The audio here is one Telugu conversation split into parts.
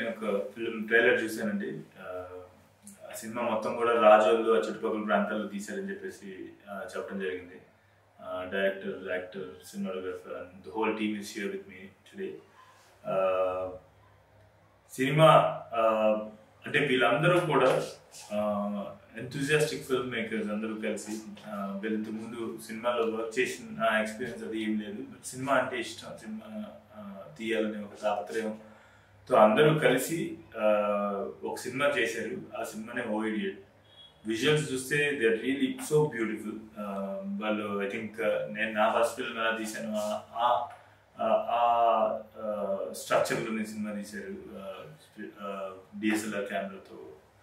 ఒక ఫిల్మ్ ట్రైలర్ చూశానండి ఆ, ఆ సినిమా మొత్తం కూడా రాజోళ్ళు ఆ చుట్టుపక్కల ప్రాంతాల్లో తీశారని చెప్పేసి ఆ, చెప్పడం జరిగింది director actor cinematographer and the whole team is here with me today సినిమా ఆ, అంటే వీళ్ళందరూ కూడా ఎంతూజియాస్టిక్ ఫిల్మ్ మేకర్స్ అందరూ కలిసి ఆ, వీళ్ళంత ముందు సినిమాలో వర్క్ చేసిన ఎక్స్పీరియన్స్ అది ఏం లేదు బట్ సినిమా అంటే ఇష్టం సినిమా ఆ, తీయాలనే ఒక తాపత్రయంతో అందరూ కలిసి ఆ, ఒక సినిమా చేశారు ఆ సినిమానే ఓ ఇడియట్ విజువల్స్ చూస్తే they are really so beautiful వాళ్ళు ఐ థింక్ నేను నా ఫస్ట్ ఫిల్మ్ ఎలా తీశాను ఆ- ఆ- ఆ స్ట్రక్చర్లోనే సినిమా తీశారు డిఎస్ఎల్ఆర్ కెమెరాతో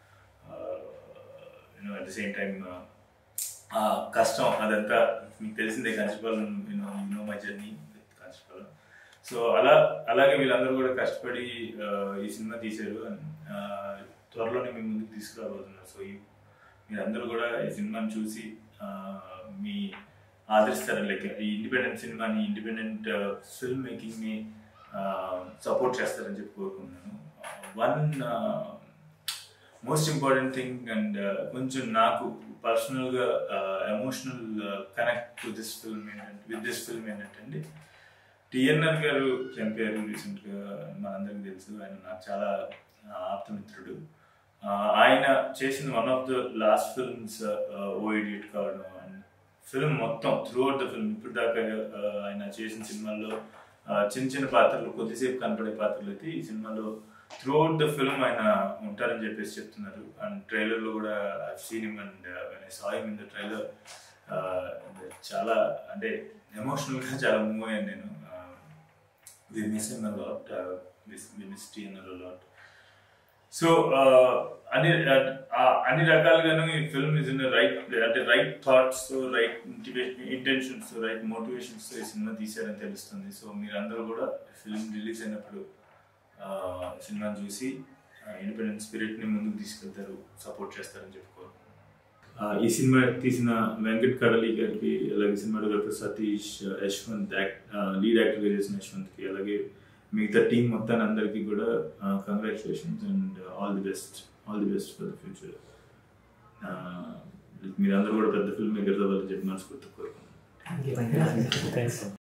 you know at the same time ఆ కష్టం అదంతా మీకు తెలిసిందే Kanchipalem you know you know my journey with Kanchipalem so అలా అలాగే వీళ్ళందరూ కూడా కష్టపడి ఆ, ఈ సినిమా తీశారు And, ఆ, త్వరలోనే మీ ముందుకు తీసుకురాబోతున్నారు సో ఈ- మీరందరూ కూడా ఈ సినిమాని చూసి ఆ, మీ ఆదరిస్తారు లైక్ ఈ ఇండిపెండెంట్ సినిమాని ఇండిపెండెంట్ ఫిల్మ్ మేకింగ్ని సపోర్ట్ చేస్తారని చెప్పి కోరుకుంటున్నాను one most important thing and కొంచెం నాకు పర్సనల్గా emotional connect to this film ఏంటంటే విత్ దిస్ ఫిల్మ్ ఏంటంటే టిఎన్ఆర్ గారు చనిపోయారు రీసెంట్గా మనందరికీ తెలుసు ఆయన నాకు చాలా ఆప్తమిత్రుడు ఆ, ఆయన చేసిన one of the last films O Idiot కావడం అండ్ ఫిల్మ్ మొత్తం త్రూ అవుట్ ద ఫిల్మ్ ఇప్పుడు దాకా ఆ, ఆయన చేసిన సినిమాల్లో ఆ, చిన్న చిన్న పాత్రలు కొద్దిసేపు కనపడే పాత్రలు అయితే ఈ సినిమాలో త్రూ అవుట్ ద ఫిల్మ్ ఆయన ఉంటారని చెప్పేసి చెప్తున్నారు అండ్ ట్రైలర్లో కూడా seen him and saw him in the trailer చాలా అంటే ఎమోషనల్గా చాలా మూవ్ అయ్యాను నేను we miss him lot we miss టీ అన్నారు లాట్ సో అన్ని ఆ, అన్ని రకాలుగాను ఈ ఫిల్మ్ ఇస్ ఇన్ రైట్ అంటే right thoughts right intentions right motivations ఈ సినిమా తీశారని తెలుస్తుంది సో మీరందరూ కూడా ఫిల్మ్ రిలీజ్ అయినప్పుడు ఆ, సినిమాని చూసి ఇండిపెండెంట్ స్పిరిట్ని ముందుకు తీసుకెళ్తారు సపోర్ట్ చేస్తారని చెప్పుకోరు ఈ సినిమా తీసిన వెంకట్ కడలి గారికి అలాగే cinematographer Satish Yashwant act lead యాక్టర్గా చేసిన యశ్వంత్కి అలాగే మిగతా టీం మొత్తాన్ని అందరికీ కూడా congratulations and all the best all the best for the future మీరందరూ కూడా పెద్ద ఫిల్మ్ మేకర్స్ అవ్వాలని చెప్పి మనస్ఫూర్తి కోరుకుంటున్నాను థ్యాంక్స్